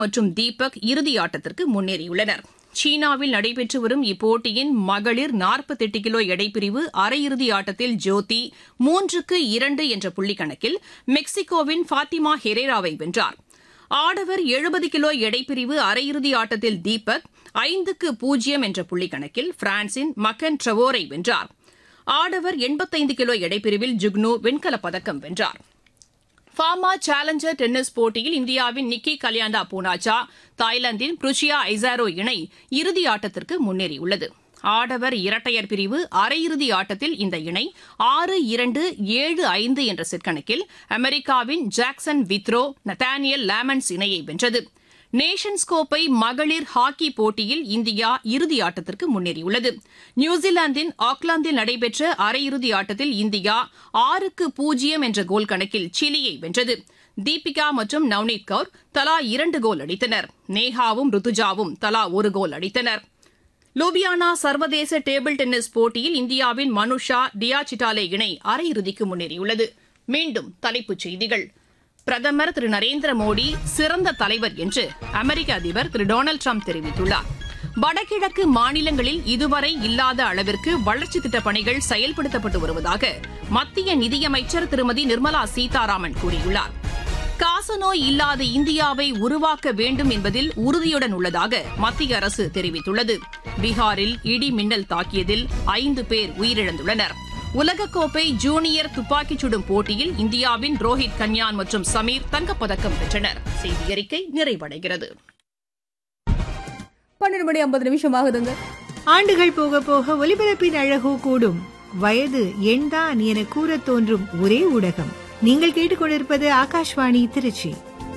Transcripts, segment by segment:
மற்றும் தீபக் இறுதி ஆட்டத்திற்கு முன்னேறியுள்ளனர் சீனாவில் நடைபெற்று வரும் இப்போட்டியின் மகளிர் நாற்பத்தெட்டு கிலோ எடைப்பிரிவு அரையிறுதி ஆட்டத்தில் ஜோதி மூன்றுக்கு இரண்டு என்ற புள்ளிக்கணக்கில் மெக்சிகோவின் ஃபாத்திமா ஹெரேராவை வென்றார் ஆடவர் எழுபது கிலோ எடைப்பிரிவு அரையிறுதி ஆட்டத்தில் தீபக் ஐந்துக்கு பூஜ்ஜியம் என்ற புள்ளிக்கணக்கில் பிரான்சின் மக்கன் ட்ரவோரை வென்றார் ஆடவர் எண்பத்தைந்து கிலோ எடைப்பிரிவில் ஜுக்னு வெண்கலப் பதக்கம் வென்றார் ஃபார்மா சேலஞ்சர் டென்னிஸ் போட்டியில் இந்தியாவின் நிக்கி கல்யாண்டா பூனாச்சா தாய்லாந்தின் புருச்சியா ஐசாரோ இணை இறுதி ஆட்டத்திற்கு முன்னேறியுள்ளது ஆடவர் இரட்டையர் பிரிவு அரையிறுதி ஆட்டத்தில் இந்த இணை ஆறு இரண்டு ஏழு ஐந்து என்ற செட் கணக்கில் அமெரிக்காவின் ஜாக்சன் வித்ரோ நத்தானியல் லேமன்ஸ் இணையை வென்றது நேஷன்ஸ் கோப்பை மகளிர் ஹாக்கி போட்டியில் இந்தியா இறுதி ஆட்டத்திற்கு முன்னேறியுள்ளது நியூசிலாந்தின் ஆக்லாந்தில் நடைபெற்ற அரையிறுதி ஆட்டத்தில் இந்தியா ஆறுக்கு பூஜ்ஜியம் என்ற கோல் கணக்கில் சிலியை வென்றது தீபிகா மற்றும் நவ்னீத் கவுர் தலா இரண்டு கோல் அடித்தனர் நேஹாவும் ருத்துஜாவும் தலா ஒரு கோல் அடித்தனர் லூபியானா சர்வதேச டேபிள் டென்னிஸ் போட்டியில் இந்தியாவின் மனுஷா டியா சிட்டாலே இணை அரையிறுதிக்கு முன்னேறியுள்ளது மீண்டும் தலைப்புச் செய்திகள் பிரதமர் திரு நரேந்திர மோடி சிறந்த தலைவர் என்று அமெரிக்க அதிபர் திரு டொனால்டு ட்ரம்ப் தெரிவித்துள்ளார் வடகிழக்கு மாநிலங்களில் இதுவரை இல்லாத அளவிற்கு வளர்ச்சி திட்டப் பணிகள் செயல்படுத்தப்பட்டு வருவதாக மத்திய நிதியமைச்சர் திருமதி நிர்மலா சீதாராமன் கூறியுள்ளார் காசநோய் இல்லாத இந்தியாவை உருவாக்க வேண்டும் என்பதில் உறுதியுடன் உள்ளதாக மத்திய அரசு தெரிவித்துள்ளது பீகாரில் இடி மின்னல் தாக்கியதில் ஐந்து பேர் உயிரிழந்துள்ளனர் உலகக்கோப்பை ஜூனியர் துப்பாக்கிச் சுடும் போட்டியில் இந்தியாவின் ரோஹித் கன்யான் மற்றும் சமீர் தங்கப்பதக்கம் பெற்றனர் செய்தி அறிக்கை நிறைவடைகிறது பன்னெண்டு மணி ஐம்பது நிமிஷம் ஆகுதுங்க ஆண்டுகள் போக போக ஒலிபரப்பின் அழகோ கூடும் வயது எண்தான் என கூறத் தோன்றும் ஒரே ஊடகம் நீங்கள் கேட்டுக்கொண்டிருப்பது Akashvani Tiruchi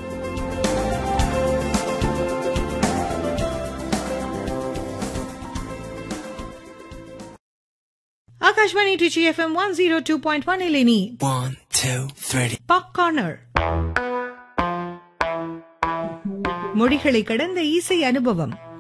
Akashvani Tiruchi FM one zero two point one இலினி One, two, three. Pop corner மொழிகளை கடந்த இசை அனுபவம்